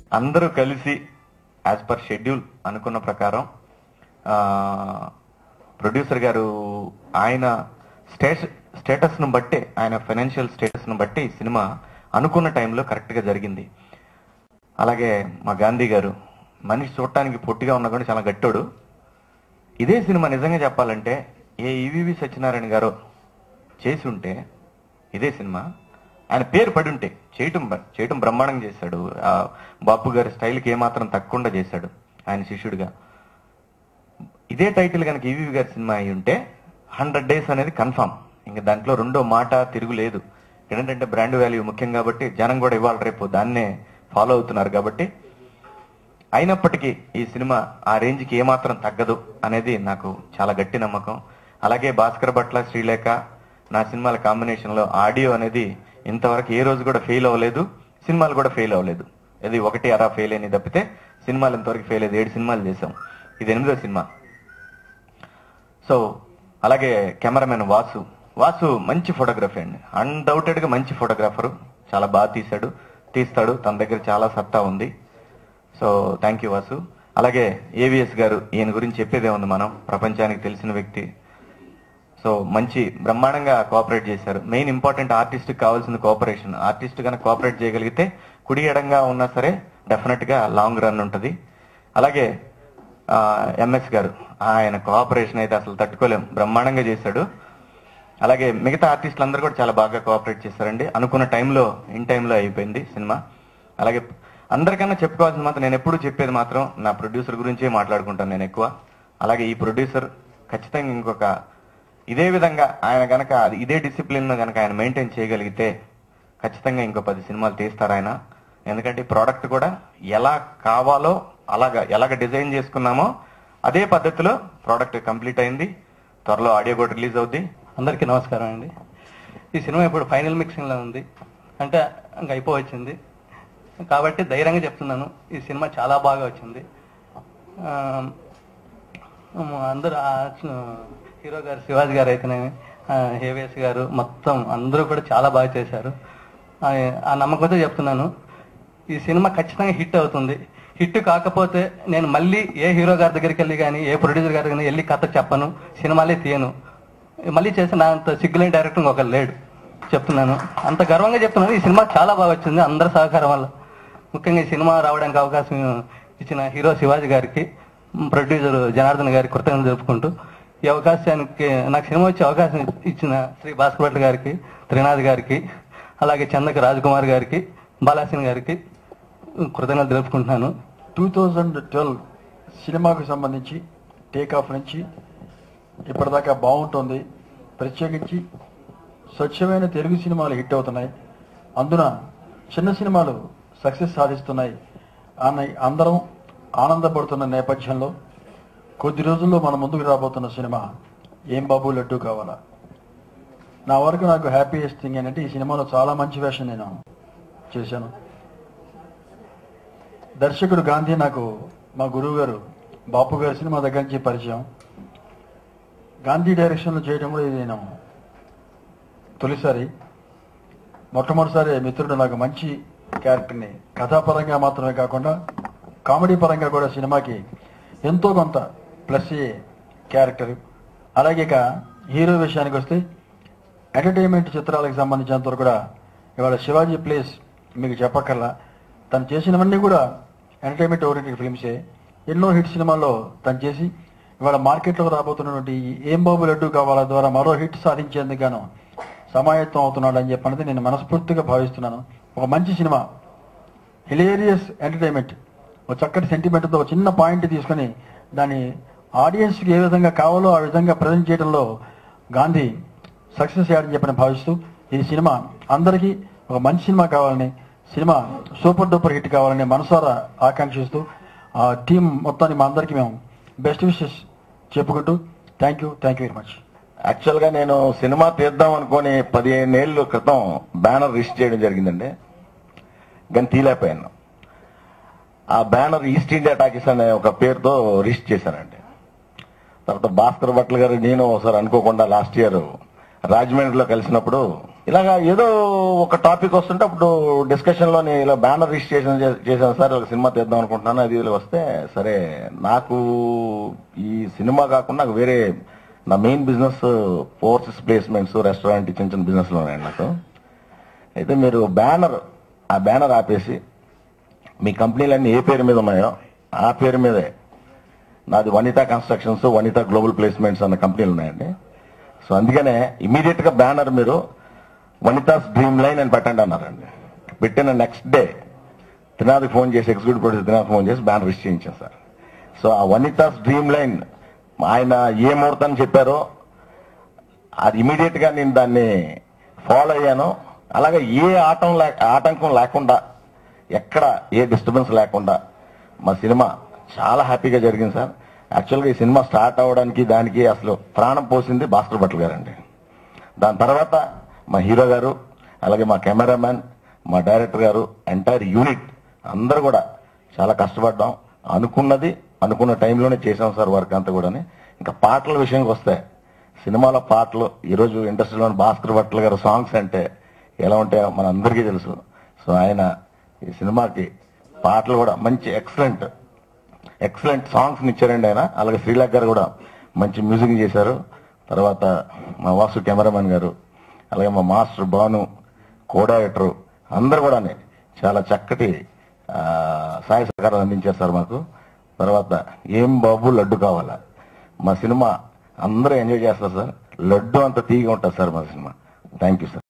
అందరూ కలిసి as per schedule అనుకున్న ప్రకారం ప్రొడ్యూసర్ గారు ఆయన స్టేటస్ స్టేటస్ ను బట్టి ఆయన ఫైనాన్షియల్ స్టేటస్ ను బట్టి ఈ సినిమా అనుకున్న టైంలో కరెక్ట్ గా జరిగింది అలాగే మా గాంధీ గారు మనిషి చూడటానికి పొట్టిగా ఉన్నా కూడా చాలా గట్టోడు ఇదే సినిమా నిజంగా చెప్పాలంటే ఏ ఈవివి సత్యనారాయణ గారు చేసి ఉంటే ఇదే సినిమా ఆయన పేరు పడి ఉంటే చేయటం బ- చేయటం బ్రహ్మాండంగా చేశాడు ఆ బాపు గారి స్టైల్కి ఏమాత్రం తక్కువకుండా చేశాడు ఆయన శిష్యుడిగా ఇదే టైటిల్ కనుక ఈవీవి గారి సినిమా అయి ఉంటే హండ్రెడ్ డేస్ అనేది కన్ఫామ్ ఇంకా దాంట్లో రెండో మాట తిరుగులేదు ఏంటంటే బ్రాండ్ వాల్యూ ముఖ్యం కాబట్టి జనం కూడా ఇవాళ రేపు దాన్నే ఫాలో అవుతున్నారు కాబట్టి అయినప్పటికీ ఈ సినిమా ఆ రేంజ్ కి ఏమాత్రం తగ్గదు అనేది నాకు చాలా గట్టి నమ్మకం అలాగే భాస్కర్ భట్ల శ్రీలేఖ నా సినిమాల కాంబినేషన్ లో ఆడియో అనేది ఇంతవరకు ఏ రోజు కూడా ఫెయిల్ అవ్వలేదు సినిమాలు కూడా ఫెయిల్ అవ్వలేదు ఇది ఒకటి అరా ఫెయిల్ అయిన తప్పితే సినిమాలు ఇంతవరకు ఫెయిల్ అయ్యేది ఏడు సినిమాలు చేసాం ఇది ఎనిమిదో సినిమా సో అలాగే కెమెరామెన్ వాసు వాసు మంచి ఫోటోగ్రఫీ అండి అన్డౌటెడ్ గా మంచి ఫోటోగ్రాఫర్ చాలా బాగా తీశాడు తీస్తాడు తన దగ్గర చాలా సత్తా ఉంది సో థ్యాంక్ యూ వాసు అలాగే ఏవిఎస్ గారు ఈయన గురించి చెప్పేదే ఉంది మనం ప్రపంచానికి తెలిసిన వ్యక్తి సో మంచి బ్రహ్మాండంగా కోఆపరేట్ చేశారు మెయిన్ ఇంపార్టెంట్ ఆర్టిస్ట్ కావాల్సిన కోఆపరేషన్ ఆర్టిస్ట్ కనుక కోఆపరేట్ చేయగలిగితే కుడి ఎడంగా ఉన్నా సరే డెఫినెట్ గా లాంగ్ రన్ ఉంటది అలాగే ఎంఎస్ గారు ఆయన కోఆపరేషన్ అయితే అసలు తట్టుకోలేం బ్రహ్మాండంగా చేశాడు అలాగే మిగతా ఆర్టిస్టులు అందరూ కూడా చాలా బాగా కోఆపరేట్ చేశారండి అనుకున్న టైంలో ఇన్ టైంలో అయిపోయింది సినిమా అలాగే అందరికన్నా చెప్పుకోవాల్సిన మాత్రం నేను ఎప్పుడూ చెప్పేది మాత్రం నా ప్రొడ్యూసర్ గురించే మాట్లాడుకుంటాను నేను ఎక్కువ అలాగే ఈ ప్రొడ్యూసర్ ఖచ్చితంగా ఇంకొక ఇదే విధంగా ఆయన గనక అది- ఇదే డిసిప్లిన్ గనక ఆయన మెయింటైన్ చేయగలిగితే ఖచ్చితంగా ఇంకో పది సినిమాలు తీస్తారు ఆయన ఎందుకంటే ఈ ప్రోడక్ట్ కూడా ఎలా కావాలో అలాగా ఎలాగ డిజైన్ చేసుకున్నామో అదే పద్ధతిలో ప్రోడక్ట్ కంప్లీట్ అయింది త్వరలో ఆడియో కూడా రిలీజ్ అవుద్ది అందరికీ నమస్కారం అండి ఈ సినిమా ఇప్పుడు ఫైనల్ మిక్సింగ్ లో ఉంది అంటే ఇంకా అయిపోవచ్చింది కాబట్టి ధైర్యంగా చెప్తున్నాను ఈ సినిమా చాలా బాగా వచ్చింది ఆ, అందరూ ఆ హీరో గారు శివాజీ గారు అయితేనేమి ఆ, హేవేస్ గారు మొత్తం అందరూ కూడా చాలా బాగా చేశారు ఆ, ఆ నమ్మకంతో చెప్తున్నాను ఈ సినిమా ఖచ్చితంగా హిట్ అవుతుంది హిట్ కాకపోతే నేను మళ్ళీ ఏ హీరో గారి దగ్గరికి వెళ్ళి కానీ ఏ ప్రొడ్యూసర్ గారి కానీ వెళ్ళి కథ చెప్పను సినిమాలే తీయను మళ్ళీ చేసి నా అంత సిగ్గులేని డైరెక్టర్ ఒకరు లేడు చెప్తున్నాను అంత గర్వంగా చెప్తున్నాను ఈ సినిమా చాలా బాగా వచ్చింది అందరి సహకారం వల్ల ముఖ్యంగా ఈ సినిమా రావడానికి అవకాశం ఇచ్చిన హీరో శివాజీ గారికి ప్రొడ్యూసర్ జనార్దన్ గారికి కృతజ్ఞతలు జరుపుకుంటూ ఈ అవకాశానికి నాకు సినిమా వచ్చే అవకాశం ఇచ్చిన శ్రీ భాస్కర్ భట్ గారికి త్రినాథ్ గారికి అలాగే చందక రాజ్కుమార్ గారికి బాలాసిన్ గారికి కృతజ్ఞతలు తెలుపుకుంటున్నాను టూ థౌజండ్ ట్వెల్వ్ సినిమాకు సంబంధించి టేక్ ఆఫ్ నుంచి ఇప్పటిదాకా బాగుంటుంది ప్రత్యేకించి స్వచ్ఛమైన తెలుగు సినిమాలు హిట్ అవుతున్నాయి అందున చిన్న సినిమాలు సక్సెస్ సాధిస్తున్నాయి అని అందరం ఆనందపడుతున్న నేపథ్యంలో కొద్ది రోజుల్లో మన ముందుకు రాబోతున్న సినిమా ఏం బాబు లడ్డు కావాలా నా వరకు నాకు హ్యాపీయెస్ట్ థింగ్ ఏంటంటే ఈ సినిమాలో చాలా మంచి వేషం నేను చేశాను దర్శకుడు గాంధీ నాకు మా గురువు గారు బాపు గారి సినిమా దగ్గర నుంచి పరిచయం గాంధీ డైరెక్షన్లో చేయడం కూడా ఇది నేను తొలిసారి మొట్టమొదటిసారి మిత్రుడు నాకు మంచి క్యారెక్టర్ని కథాపరంగా మాత్రమే కాకుండా కామెడీ పరంగా కూడా సినిమాకి ఎంతో కొంత ప్లస్ అయ్యే క్యారెక్టర్ అలాగే ఇక హీరో విషయానికి వస్తే ఎంటర్టైన్మెంట్ చిత్రాలకు సంబంధించినంత వరకు కూడా ఇవాళ శివాజీ ప్లేస్ మీకు చెప్పక్కర్లా తను చేసినవన్నీ కూడా ఎంటర్టైన్మెంట్ ఓరియంటెడ్ ఫిల్మ్సే ఎన్నో హిట్ సినిమాల్లో తను చేసి ఇవాళ మార్కెట్లోకి రాబోతున్నటువంటి ఈ ఏం బాబు లడ్డు కావాలా ద్వారా మరో హిట్ సాధించేందుకు గాను సమాయత్తం అవుతున్నాడు అని చెప్పన్నది నేను మనస్ఫూర్తిగా భావిస్తున్నాను ఒక మంచి సినిమా హిలేరియస్ ఎంటర్టైన్మెంట్ ఒక చక్కటి సెంటిమెంట్తో ఒక చిన్న పాయింట్ తీసుకొని దాన్ని ఆడియన్స్కి ఏ విధంగా కావాలో ఆ విధంగా ప్రజెంట్ చేయడంలో గాంధీ సక్సెస్ అయ్యాడని చెప్పని భావిస్తూ ఈ సినిమా అందరికీ ఒక మంచి సినిమా కావాలని సినిమా సూపర్ డూపర్ హిట్ కావాలని మనసారా ఆకాంక్షిస్తూ ఆ టీం మొత్తాన్ని మా అందరికీ మేము బెస్ట్ విషెస్ చెప్పుకుంటూ thank you thank you very much actual గా నేను సినిమా తీద్దాం అనుకుని పదిహేను ఏళ్ళ క్రితం బ్యానర్ రిజిస్టర్ చేయడం జరిగిందండి కానీ తీలేకపోయాను ఆ బ్యానర్ ఈస్ట్ ఇండియా టాకీస్ అనే ఒక పేరుతో రిజిస్టర్ చేశానండి తర్వాత భాస్కర్ భట్ల గారు నేను ఒకసారి అనుకోకుండా లాస్ట్ ఇయర్ రాజమండ్రిలో కలిసినప్పుడు ఇలాగా ఏదో ఒక టాపిక్ వస్తుంటే అప్పుడు డిస్కషన్ లోని ఇలా బ్యానర్ రిజిస్ట్రేషన్ చే- చేశాను సార్ ఇలా సినిమా తీద్దాం అనుకుంటున్నాను అది ఇలా వస్తే సరే నాకు ఈ సినిమా కాకుండా నాకు వేరే నా main business forces placements restaurant చిన్న చిన్న బిజినెస్లు ఉన్నాయండి నాకు అయితే మీరు బ్యానర్ ఆ బ్యానర్ ఆపేసి మీ కంపెనీలన్నీ ఏ పేరు మీద ఉన్నాయో ఆ పేరు మీదే నాది Vanitha constructions Vanitha global placements అన్న కంపెనీలు ఉన్నాయండి సో అందుకనే ఇమీడియట్ గా బ్యానర్ మీరు వనితాస్ డ్రీమ్ లైన్ అని పెట్టండి అన్నారండి పెట్టిన నెక్స్ట్ డే త్రినాథ్కి ఫోన్ చేసి ఎగ్జిక్యూటివ్ ప్రొడ్యూసర్ త్రినాథ్ ఫోన్ చేసి బ్యానర్ రిజిస్టర్ చేయించాం సార్ సో ఆ వనితాస్ డ్రీమ్ లైన్ ఆయన ఏ ముహూర్తం చెప్పారో అది ఇమీడియట్ గా నేను దాన్ని ఫాలో అయ్యాను అలాగే ఏ ఆటం లే ఆటంకం లేకుండా ఎక్కడ ఏ డిస్టర్బెన్స్ లేకుండా మా సినిమా చాలా హ్యాపీగా జరిగింది సార్ యాక్చువల్గా ఈ సినిమా స్టార్ట్ అవ్వడానికి దానికి అసలు ప్రాణం పోసింది భాస్కర్ భట్ల గారండి దాని తర్వాత మా హీరో గారు అలాగే మా కెమెరామ్యాన్ మా డైరెక్టర్ గారు ఎంటైర్ యూనిట్ అందరూ కూడా చాలా కష్టపడ్డాం అనుకున్నది అనుకున్న టైంలోనే చేసాం సార్ వర్క్ అంతా కూడా ఇంకా పాటల విషయానికి వస్తే సినిమాలో పాటలు ఈరోజు ఇండస్ట్రీలో భాస్కర్ భట్ల గారు సాంగ్స్ అంటే ఎలా ఉంటాయో మన అందరికీ తెలుసు సో ఆయన ఈ సినిమాకి పాటలు కూడా మంచి ఎక్సలెంట్ ఎక్సలెంట్ సాంగ్స్ ఇచ్చారండి ఆయన అలాగే శ్రీలాక్ గారు కూడా మంచి మ్యూజిక్ చేశారు తర్వాత మా వాసు కెమెరామెన్ గారు అలాగే మా మాస్టర్ భాను కో డైరెక్టర్ అందరు కూడా చాలా చక్కటి ఆ, సహాయ సహకారాలు అందించారు సార్ మాకు తర్వాత ఏం బాబు లడ్డు కావాలా మా సినిమా అందరూ ఎంజాయ్ చేస్తారు సార్ లడ్డు అంత తీగా ఉంటుంది సార్ మా సినిమా థ్యాంక్ యూ సార్